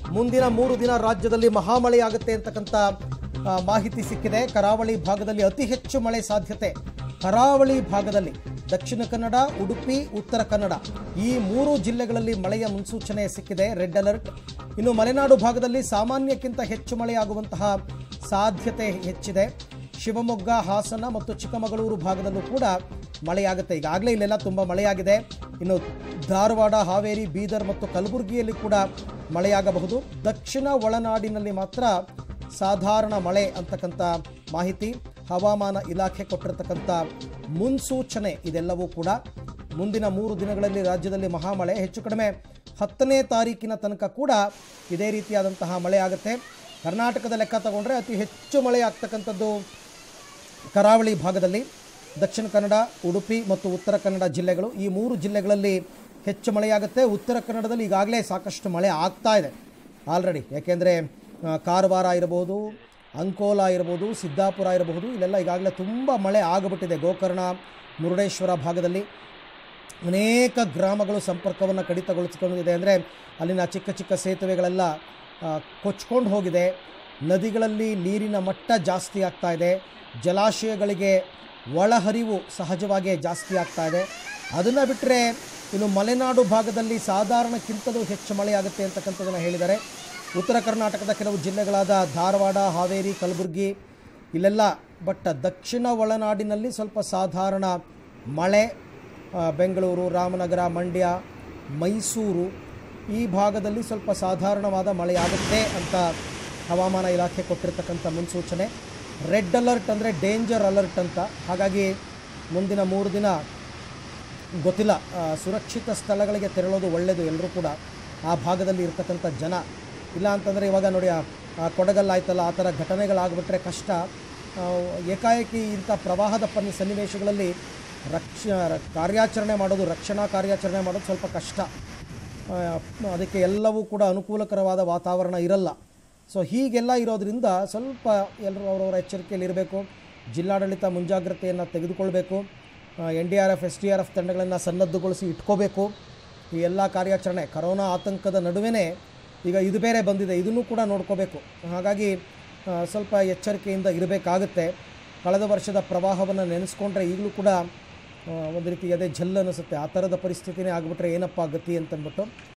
ಮುಂದಿನ ಮೂರು ದಿನ ರಾಜ್ಯದಲ್ಲಿ ಮಹಾಮಳೆಯಾಗುತ್ತೆ ಅಂತಕ್ಕಂಥ ಆ, ಮಾಹಿತಿ ಸಿಕ್ಕಿದೆ ಕರಾವಳಿ ಭಾಗದಲ್ಲಿ ಅತಿ ಹೆಚ್ಚು ಮಳೆ ಸಾಧ್ಯತೆ ಕರಾವಳಿ ಭಾಗದಲ್ಲಿ ದಕ್ಷಿಣ ಕನ್ನಡ ಉಡುಪಿ ಉತ್ತರ ಕನ್ನಡ ಈ ಮೂರು ಜಿಲ್ಲೆಗಳಲ್ಲಿ ಮಳೆಯ ಮುನ್ಸೂಚನೆ ಸಿಕ್ಕಿದೆ ರೆಡ್ ಅಲರ್ಟ್ ಇನ್ನು ಮಲೆನಾಡು ಭಾಗದಲ್ಲಿ ಸಾಮಾನ್ಯಕ್ಕಿಂತ ಹೆಚ್ಚು ಮಳೆಯಾಗುವಂತಹ ಸಾಧ್ಯತೆ ಹೆಚ್ಚಿದೆ ಶಿವಮೊಗ್ಗ ಹಾಸನ ಮತ್ತು ಚಿಕ್ಕಮಗಳೂರು ಭಾಗದಲ್ಲೂ ಕೂಡ ಮಳೆಯಾಗುತ್ತೆ ಈಗಾಗಲೇ ಇಲ್ಲೆಲ್ಲ ತುಂಬ ಮಳೆಯಾಗಿದೆ ಇನ್ನು ಧಾರವಾಡ ಹಾವೇರಿ ಬೀದರ್ ಮತ್ತು ಕಲಬುರಗಿಯಲ್ಲಿ ಕೂಡ ಮಳೆಯಾಗಬಹುದು ದಕ್ಷಿಣ ಒಳನಾಡಿನಲ್ಲಿ ಮಾತ್ರ ಸಾಧಾರಣ ಮಳೆ ಅಂತಕ್ಕಂಥ ಮಾಹಿತಿ ಹವಾಮಾನ ಇಲಾಖೆ ಕೊಟ್ಟಿರತಕ್ಕಂಥ ಮುನ್ಸೂಚನೆ ಇದೆಲ್ಲವೂ ಕೂಡ ಮುಂದಿನ ಮೂರು ದಿನಗಳಲ್ಲಿ ರಾಜ್ಯದಲ್ಲಿ ಮಹಾಮಳೆ ಹೆಚ್ಚು ಕಡಿಮೆ ಹತ್ತನೇ ತಾರೀಕಿನ ತನಕ ಕೂಡ ಇದೇ ರೀತಿಯಾದಂತಹ ಮಳೆ ಆಗುತ್ತೆ ಕರ್ನಾಟಕದ ಲೆಕ್ಕ ತಗೊಂಡ್ರೆ ಅತಿ ಹೆಚ್ಚು ಮಳೆ ಆಗ್ತಕ್ಕಂಥದ್ದು ಕರಾವಳಿ ಭಾಗದಲ್ಲಿ ದಕ್ಷಿಣ ಕನ್ನಡ ಉಡುಪಿ ಮತ್ತು ಉತ್ತರ ಕನ್ನಡ ಜಿಲ್ಲೆಗಳು ಈ ಮೂರು ಜಿಲ್ಲೆಗಳಲ್ಲಿ ಹೆಚ್ಚು ಮಳೆಯಾಗುತ್ತೆ ಉತ್ತರ ಕನ್ನಡದಲ್ಲಿ ಈಗಾಗಲೇ ಸಾಕಷ್ಟು ಮಳೆ ಆಗ್ತಾ ಇದೆ ಆಲ್ರೆಡಿ ಯಾಕೆಂದರೆ ಕಾರವಾರ ಇರಬಹುದು ಅಂಕೋಲ ಇರಬಹುದು ಸಿದ್ದಾಪುರ ಇರಬಹುದು ಇಲ್ಲೆಲ್ಲ ಈಗಾಗಲೇ ತುಂಬ ಮಳೆ ಆಗಿಬಿಟ್ಟಿದೆ ಗೋಕರ್ಣ ಮುರುಡೇಶ್ವರ ಭಾಗದಲ್ಲಿ ಅನೇಕ ಗ್ರಾಮಗಳು ಸಂಪರ್ಕವನ್ನು ಕಡಿತಗೊಳಿಸ್ಕೊಂಡಿದೆ ಅಂದರೆ ಅಲ್ಲಿನ ಚಿಕ್ಕ ಚಿಕ್ಕ ಸೇತುವೆಗಳೆಲ್ಲ ಕೊಚ್ಕೊಂಡು ಹೋಗಿದೆ ನದಿಗಳಲ್ಲಿ ನೀರಿನ ಮಟ್ಟ ಜಾಸ್ತಿ ಆಗ್ತಾ ಇದೆ ಜಲಾಶಯಗಳಿಗೆ ಒಳಹರಿವು ಸಹಜವಾಗಿ ಜಾಸ್ತಿ ಆಗ್ತಾ ಇದೆ ಅದನ್ನು ಬಿಟ್ಟರೆ ಇನ್ನು ಮಲೆನಾಡು ಭಾಗದಲ್ಲಿ ಸಾಧಾರಣಕ್ಕಿಂತಲೂ ಹೆಚ್ಚು ಮಳೆಯಾಗುತ್ತೆ ಅಂತಕ್ಕಂಥದ್ದನ್ನು ಹೇಳಿದ್ದಾರೆ ಉತ್ತರ ಕರ್ನಾಟಕದ ಕೆಲವು ಜಿಲ್ಲೆಗಳಾದ ಧಾರವಾಡ ಹಾವೇರಿ ಕಲಬುರಗಿ ಇಲ್ಲೆಲ್ಲ ಬಟ್ ದಕ್ಷಿಣ ಒಳನಾಡಿನಲ್ಲಿ ಸ್ವಲ್ಪ ಸಾಧಾರಣ ಮಳೆ ಆ, ಬೆಂಗಳೂರು ರಾಮನಗರ ಮಂಡ್ಯ ಮೈಸೂರು ಈ ಭಾಗದಲ್ಲಿ ಸ್ವಲ್ಪ ಸಾಧಾರಣವಾದ ಮಳೆಯಾಗುತ್ತೆ ಅಂತ ಹವಾಮಾನ ಇಲಾಖೆ ಕೊಟ್ಟಿರ್ತಕ್ಕಂಥ ಮುನ್ಸೂಚನೆ ರೆಡ್ ಅಲರ್ಟ್ ಅಂದರೆ ಡೇಂಜರ್ ಅಲರ್ಟ್ ಅಂತ ಹಾಗಾಗಿ ಮುಂದಿನ ಮೂರು ದಿನ ಗೊತ್ತಿಲ್ಲ ಆ, ಸುರಕ್ಷಿತ ಸ್ಥಳಗಳಿಗೆ ತೆರಳೋದು ಒಳ್ಳೆಯದು ಎಲ್ಲರೂ ಕೂಡ ಆ ಭಾಗದಲ್ಲಿ ಇರ್ತಕ್ಕಂಥ ಜನ ಇಲ್ಲ ಅಂತಂದರೆ ಇವಾಗ ನೋಡಿ ಆ ಆ ಕೊಡಗಲ್ಲಾಯ್ತಲ್ಲ ಆ ಥರ ಘಟನೆಗಳಾಗ್ಬಿಟ್ರೆ ಕಷ್ಟ ಆ, ಏಕಾಏಕಿ ಇಂಥ ಪ್ರವಾಹದ ಪನ್ನಿ ಸನ್ನಿವೇಶಗಳಲ್ಲಿ ರಕ್ಷ ಕಾರ್ಯಾಚರಣೆ ಮಾಡೋದು ರಕ್ಷಣಾ ಕಾರ್ಯಾಚರಣೆ ಮಾಡೋದು ಸ್ವಲ್ಪ ಕಷ್ಟ ಆ, ಅದಕ್ಕೆ ಎಲ್ಲವೂ ಕೂಡ ಅನುಕೂಲಕರವಾದ ವಾತಾವರಣ ಇರಲ್ಲ ಸೊ ಹೀಗೆಲ್ಲ ಇರೋದ್ರಿಂದ ಸ್ವಲ್ಪ ಎಲ್ಲರೂ ಅವರವರ ಎಚ್ಚರಿಕೆಯಲ್ಲಿರಬೇಕು ಜಿಲ್ಲಾಡಳಿತ ಮುಂಜಾಗ್ರತೆಯನ್ನು ತೆಗೆದುಕೊಳ್ಬೇಕು N D R F S D R F ತಂಡಗಳನ್ನು ಸನ್ನದ್ಧಗೊಳಿಸಿ ಇಟ್ಕೋಬೇಕು ಈ ಎಲ್ಲ ಕಾರ್ಯಾಚರಣೆ ಕರೋನಾ ಆತಂಕದ ನಡುವೆ ಈಗ ಇದು ಬೇರೆ ಬಂದಿದೆ ಇದನ್ನು ಕೂಡ ನೋಡ್ಕೋಬೇಕು ಹಾಗಾಗಿ ಆ, ಸ್ವಲ್ಪ ಎಚ್ಚರಿಕೆಯಿಂದ ಇರಬೇಕಾಗುತ್ತೆ ಕಳೆದ ವರ್ಷದ ಪ್ರವಾಹವನ್ನು ನೆನೆಸ್ಕೊಂಡ್ರೆ ಈಗಲೂ ಕೂಡ ಆ, ಒಂದು ರೀತಿ ಅದೇ ಜಲ್ ಅನಿಸುತ್ತೆ ಆ ಥರದ ಪರಿಸ್ಥಿತಿನೇ ಆಗಿಬಿಟ್ರೆ ಏನಪ್ಪ ಗತಿ ಅಂತಂದ್ಬಿಟ್ಟು